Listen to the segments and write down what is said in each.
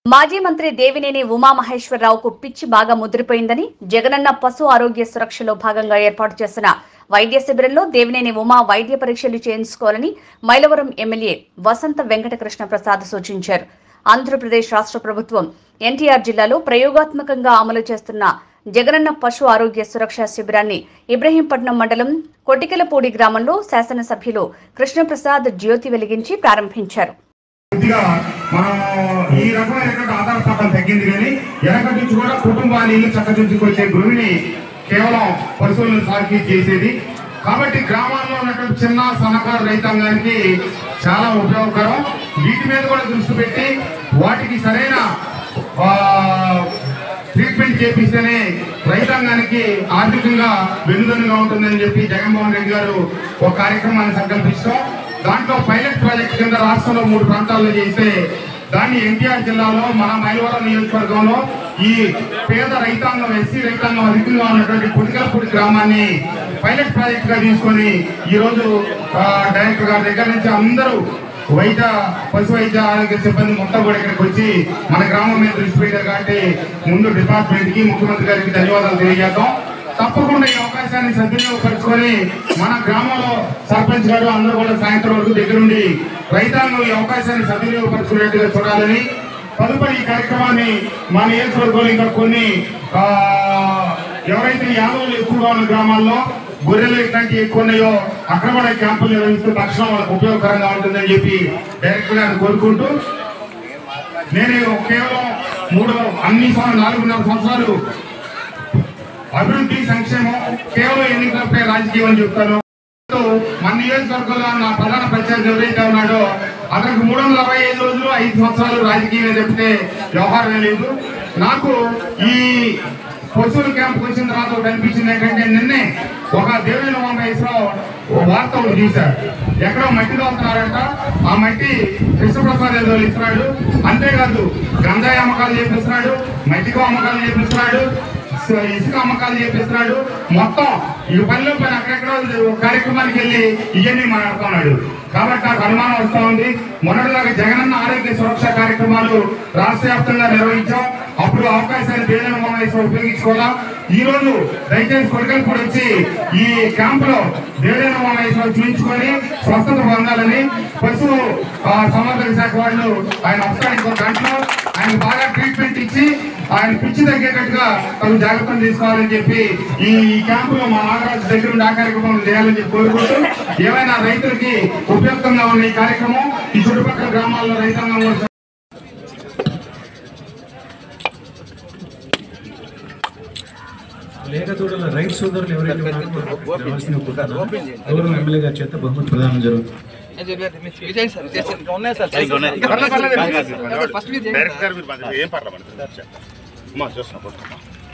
మాజీ మంత్రి దేవినేని ఉమామహేశ్వరరావుకు పిచ్చి బాగా ముదిరిపోయిందని జగనన్న పశు ఆరోగ్య సురక్షలో భాగంగా ఏర్పాటు చేసిన వైద్య శిబిరంలో దేవినేని ఉమా వైద్య పరీక్షలు చేయించుకోవాలని మైలవరం ఎమ్మెల్యే వసంత వెంకటకృష్ణ ప్రసాద్ సూచించారు ఆంధ్రప్రదేశ్ రాష్ట్ర ప్రభుత్వం ఎన్టీఆర్ జిల్లాలో ప్రయోగాత్మకంగా అమలు చేస్తున్న జగనన్న పశు ఆరోగ్య సురక్ష శిబిరాన్ని ఇబ్రహీంపట్నం మండలం కొటికలపూడి గ్రామంలో శాసనసభ్యులు కృష్ణప్రసాద్ జ్యోతి వెలిగించి ప్రారంభించారు కొద్దిగా మనం ఈ రకమైనటువంటి ఆధార శాతం తగ్గింది కానీ వెనక నుంచి కూడా కుటుంబాన్ని ఇల్లు చక్కదించుకొచ్చే గృహిణి కేవలం పశువులను సాకి చేసేది కాబట్టి గ్రామాల్లో ఉన్నటువంటి చిన్న సన్నకారు రైతాంగానికి చాలా ఉపయోగకరం వీటి మీద కూడా దృష్టి పెట్టి వాటికి సరైన ఆ, ట్రీట్మెంట్ చేపిస్తేనే రైతాంగానికి ఆర్థికంగా వెన్నుదన్నుగా ఉంటుందని చెప్పి జగన్మోహన్ రెడ్డి గారు ఒక కార్యక్రమాన్ని సంకల్పిస్తాం దాంట్లో పైలట్ ప్రాజెక్ట్ కింద రాష్ట్రంలో మూడు ప్రాంతాల్లో చేస్తే దాన్ని ఎన్టీఆర్ జిల్లాలో మన మైలవరం నియోజకవర్గంలో ఈ పేద రైతాంగం ఎస్సీ రైతాంగం అధికంగా ఉన్నటువంటి పుడికలపూడి గ్రామాన్ని పైలట్ ప్రాజెక్ట్ గా తీసుకొని ఈ రోజు ఆ, డైరెక్టర్ గారి దగ్గర నుంచి అందరూ వైద్య పశు వైద్య ఆరోగ్య సిబ్బంది మొత్తం కూడా ఇక్కడికి వచ్చి మన గ్రామం మీద దృష్టి పెట్టారు కాబట్టి ముందు డిపార్ట్మెంట్ కి ముఖ్యమంత్రి గారికి ధన్యవాదాలు తెలియజేద్దాం తప్పకుండా ఈ అవకాశాన్ని సద్వినియోగపరుచుకొని మన గ్రామంలో సర్పంచ్ గారు అందరూ కూడా సాయంత్రం వరకు దగ్గరుండి రైతాంగం ఈ అవకాశాన్ని సద్వినియోగపరుచుకునేట్టుగా చూడాలని తదుపరి ఈ కార్యక్రమాన్ని మా నియోజకవర్గంలో ఇంకా కొన్ని ఆ, ఎవరైతే యాదవులు ఎక్కువగా ఉన్న గ్రామాల్లో గొర్రెలు ఇట్లాంటివి ఎక్కువ ఉన్నాయో అక్కడ కూడా క్యాంపులు నిర్వహిస్తూ తక్షణం వాళ్ళకి ఉపయోగకరంగా ఉంటుందని చెప్పి డైరెక్టర్ గారిని కోరుకుంటూ నేను కేవలం మూడు అన్ని సంవత్సరాలు నాలుగున్నర సంవత్సరాలు అభివృద్ధి సంక్షేమం కేవలం ఎన్నికలపై రాజకీయం అని చెప్తాను మన నియోజకవర్గంలో నా ప్రధాన ప్రత్యర్థి ఎవరైతే ఉన్నాడో అతనికి మూడు వందల అరవై ఐదు రోజులు ఐదు సంవత్సరాలు రాజకీయం చెప్తే వ్యవహారమే లేదు నాకు ఈ పశువుల క్యాంప్కి వచ్చిన తర్వాత ఒకటి అనిపించింది ఏంటంటే నిన్నే ఒక దేవేంద్ర మహేశ్వరరావు వార్త ఒకటి చూశారు ఎక్కడో మట్టి తోలుతున్నారంట ఆ మట్టి కృష్ణప్రసాద్ ఏదో ఇస్తున్నాడు అంతేకాదు గంజాయి అమ్మకాలు చేపిస్తున్నాడు మట్టికో అమ్మకాలు చేపిస్తున్నాడు ఇసు- ఇసుక అమ్మకాలు చేపిస్తున్నాడు మొత్తం ఈ పనిలో పని అక్కడెక్కడో కార్యక్రమానికి వెళ్ళి ఇవన్నీ మాట్లాడుతున్నాడు కాబట్టి నాకు అనుమానం వస్తా ఉంది మొన్నటిలాగా జగనన్న ఆరోగ్య సురక్ష కార్యక్రమాలు రాష్ట్ర వ్యాప్తంగా నిర్వహించాం అప్పుడు అవకాశాన్ని దేవేంద్ర మహేశ్వరం ఉపయోగించుకోవాలా ఈ రోజు దయచేసి కొడుకలు కూడా వచ్చి ఈ క్యాంపులో దేవేంద్ర మహేశ్వరం చూపించుకొని స్వస్థత పొందాలని పశు ఆ, సంవర్ధక శాఖ వాళ్ళు ఆయన వస్తారు ఇంకో గంటలో ఆయన బాగా ట్రీట్మెంట్ ఇచ్చి ఆయన పిచ్చి తగ్గేటట్టుగా తగు జాగ్రత్తలు తీసుకోవాలని చెప్పి ఈ క్యాంపులో మా నాగరాజు దగ్గర ఉండి ఆ కార్యక్రమం చేయాలని చెప్పి కోరుకుంటూ ఏమైనా రైతులకి ఉపయుక్తంగా ఉన్న ఈ కార్యక్రమం ఈ చుట్టుపక్కల గ్రామాల్లో రైతాంగం కూడా లేక చూడాల రైతు సోదరులు ఎవరైతే ఉన్నారో రావాల్సిన కోరుతున్నారో గౌరవ ఎమ్మెల్యే గారి చేత బహుమతి ప్రదానం జరుగుతుంది డైరెక్ట్ గారు మీరు మాకు ఏం పర్లేదు అమ్మా చూస్తున్నా పోతున్నా.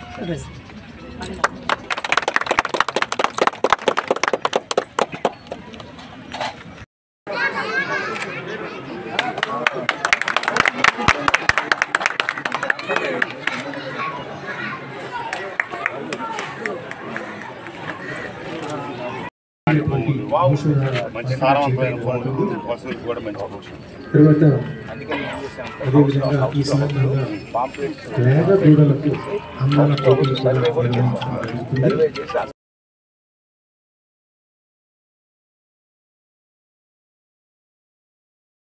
మంచి సారవంతమైన ఫోన్ వసూలు కూడా మంచి అవకాశం. తర్వాత అదేవిధంగా ఈ సందర్భంగా పేద దూడలకు అన్నాల పోటీలు కూడా నిర్వహించడం జరుగుతుంది